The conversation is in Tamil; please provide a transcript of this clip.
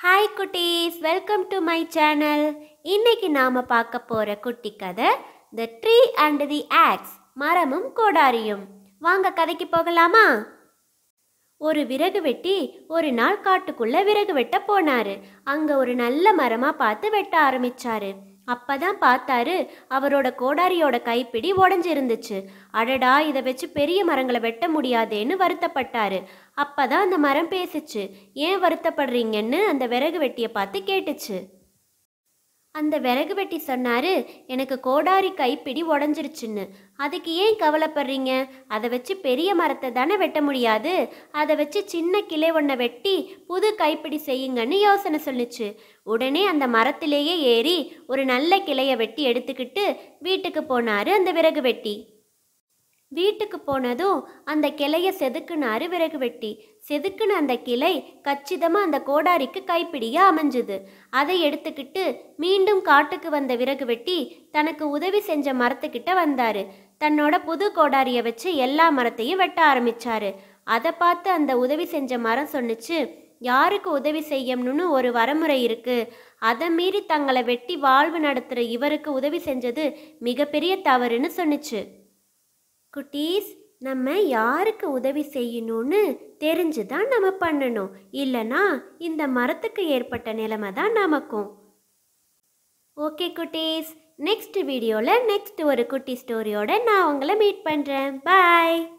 ஹாய் குட்டீஸ் வெல்கம் டு மை சேனல் இன்னைக்கு நாம பார்க்க போற குட்டி கதை the tree and the axe மரமும் கோடாரியும் வாங்க கதைக்கு போகலாமா ஒரு விறகு வெட்டி ஒரு நாள் காட்டுக்குள்ள விறகு வெட்ட போனாரு அங்க ஒரு நல்ல மரமா பார்த்து வெட்ட ஆரம்பிச்சாரு அப்பதான் பார்த்தாரு அவரோட கோடாரியோட கைப்பிடி உடஞ்சி இருந்துச்சு அடடா இதை வச்சு பெரிய மரங்களை வெட்ட முடியாதேன்னு வருத்தப்பட்டாரு அப்பதான் அந்த மரம் பேசுச்சு ஏன் வருத்தப்படுறீங்கன்னு அந்த விறகு வெட்டியை பார்த்து கேட்டுச்சு அந்த விறகு வெட்டி சொன்னாரு எனக்கு கோடாரி கைப்பிடி உடஞ்சிருச்சுன்னு அதுக்கு ஏன் கவலைப்படுறீங்க அதை வச்சு பெரிய மரத்தை தானே வெட்ட முடியாது அதை வச்சு சின்ன கிளை ஒன்றை வெட்டி புது கைப்பிடி செய்யுங்கன்னு யோசனை சொல்லுச்சு உடனே அந்த மரத்திலேயே ஏறி ஒரு நல்ல கிளையை வெட்டி எடுத்துக்கிட்டு வீட்டுக்கு போனாரு அந்த விறகு வெட்டி வீட்டுக்கு போனதும் அந்த கிளைய செதுக்குனாரு விறகு வெட்டி செதுக்குன அந்த கிளை கச்சிதமா அந்த கோடாரிக்கு கைப்பிடியா அமைஞ்சுது அதை எடுத்துக்கிட்டு மீண்டும் காட்டுக்கு வந்த விறகு வெட்டி தனக்கு உதவி செஞ்ச மரத்துக்கிட்ட வந்தாரு தன்னோட புது கோடாரியை வச்சு எல்லா மரத்தையும் வெட்ட ஆரம்பிச்சாரு அதை பார்த்து அந்த உதவி செஞ்ச மரம் சொன்னுச்சு யாருக்கு உதவி செய்யணும்னு ஒரு வரமுறை இருக்கு அதை மீறி தங்களை வெட்டி வாழ்வு நடத்துகிற இவருக்கு உதவி செஞ்சது மிகப்பெரிய தவறுன்னு சொன்னுச்சு குட்டீஸ் நம்ம யாருக்கு உதவி செய்யணும்னு தெரிஞ்சு தான் நம்ம பண்ணணும் இல்லைனா இந்த மரத்துக்கு ஏற்பட்ட நிலைமை தான் நமக்கும் ஓகே குட்டீஸ் நெக்ஸ்ட் வீடியோவில் நெக்ஸ்ட் ஒரு குட்டி ஸ்டோரியோட நான் உங்களை மீட் பண்ணுறேன் பாய்